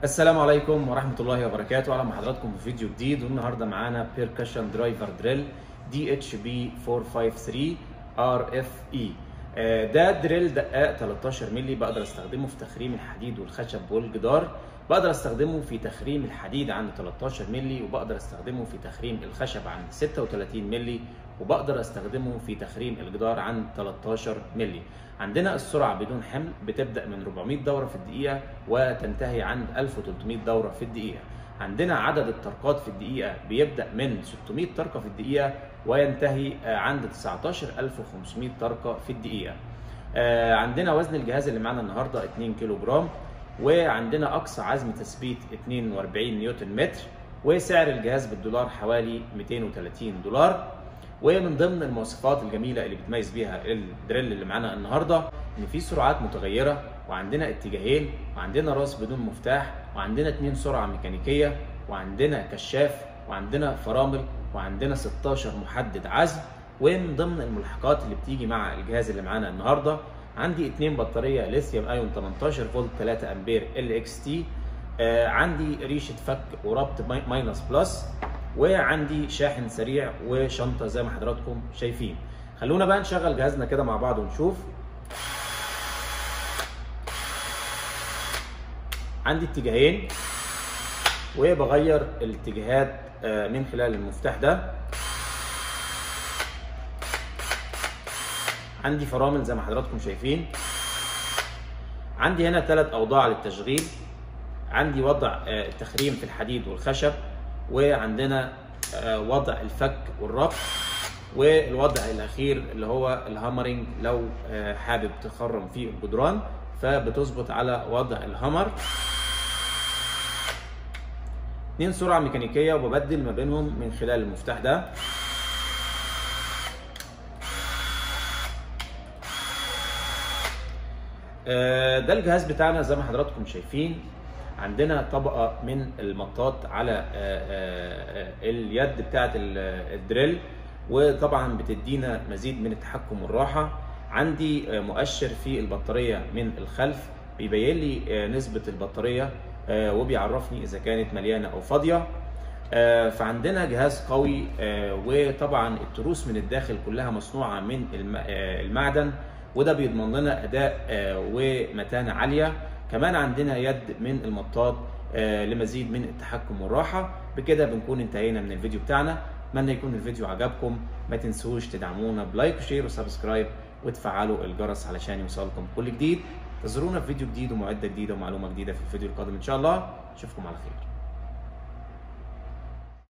السلام عليكم ورحمة الله وبركاته أهلا بحضراتكم في فيديو جديد والنهارده معانا بيركشن درايفر دريل دي اتش بي 453 ار اف اي ده دريل دقاق 13 مللي بقدر استخدمه في تخريم الحديد والخشب والجدار بقدر استخدمه في تخريم الحديد عند 13 مللي وبقدر استخدمه في تخريم الخشب عند 36 مللي وبقدر استخدمه في تخريم الجدار عند 13 مللي عندنا السرعة بدون حمل بتبدأ من 400 دورة في الدقيقة وتنتهي عند 1300 دورة في الدقيقة عندنا عدد الطرقات في الدقيقة بيبدأ من 600 طرقة في الدقيقة وينتهي عند 19500 طرقة في الدقيقة عندنا وزن الجهاز اللي معانا النهاردة 2 كيلو جرام وعندنا أقصى عزم تثبيت 42 نيوتن متر وسعر الجهاز بالدولار حوالي 230 دولار ومن ضمن المواصفات الجميله اللي بتميز بيها الدريل اللي معانا النهارده ان في سرعات متغيره وعندنا اتجاهين وعندنا راس بدون مفتاح وعندنا اتنين سرعه ميكانيكيه وعندنا كشاف وعندنا فرامل وعندنا 16 محدد عزم ومن ضمن الملحقات اللي بتيجي مع الجهاز اللي معانا النهارده عندي اتنين بطاريه ليثيوم ايون 18 فولت 3 امبير ال اكس تي آه عندي ريشه فك وربط ماينس بلس وعندي شاحن سريع وشنطه زي ما حضراتكم شايفين خلونا بقى نشغل جهازنا كده مع بعض ونشوف عندي اتجاهين وبغير الاتجاهات من خلال المفتاح ده عندي فرامل زي ما حضراتكم شايفين عندي هنا ثلاث اوضاع للتشغيل عندي وضع التخريم في الحديد والخشب وعندنا وضع الفك والربط والوضع الاخير اللي هو الهامرنج لو حابب تخرم في الجدران فبتظبط على وضع الهامر اتنين سرعة ميكانيكية وببدل ما بينهم من خلال المفتاح ده ده الجهاز بتاعنا زي ما حضراتكم شايفين عندنا طبقة من المطاط على اليد بتاعة الدريل وطبعا بتدينا مزيد من التحكم والراحة عندي مؤشر في البطارية من الخلف بيبين لي نسبة البطارية وبيعرفني إذا كانت مليانة أو فاضية فعندنا جهاز قوي وطبعا التروس من الداخل كلها مصنوعة من المعدن وده بيضمن لنا أداء ومتانة عالية كمان عندنا يد من المطاط آه لمزيد من التحكم والراحه بكده بنكون انتهينا من الفيديو بتاعنا اتمنى يكون الفيديو عجبكم ما تنسوش تدعمونا بلايك وشير وسبسكرايب وتفعلوا الجرس علشان يوصلكم كل جديد انتظرونا في فيديو جديد ومعده جديده ومعلومه جديده في الفيديو القادم ان شاء الله اشوفكم على خير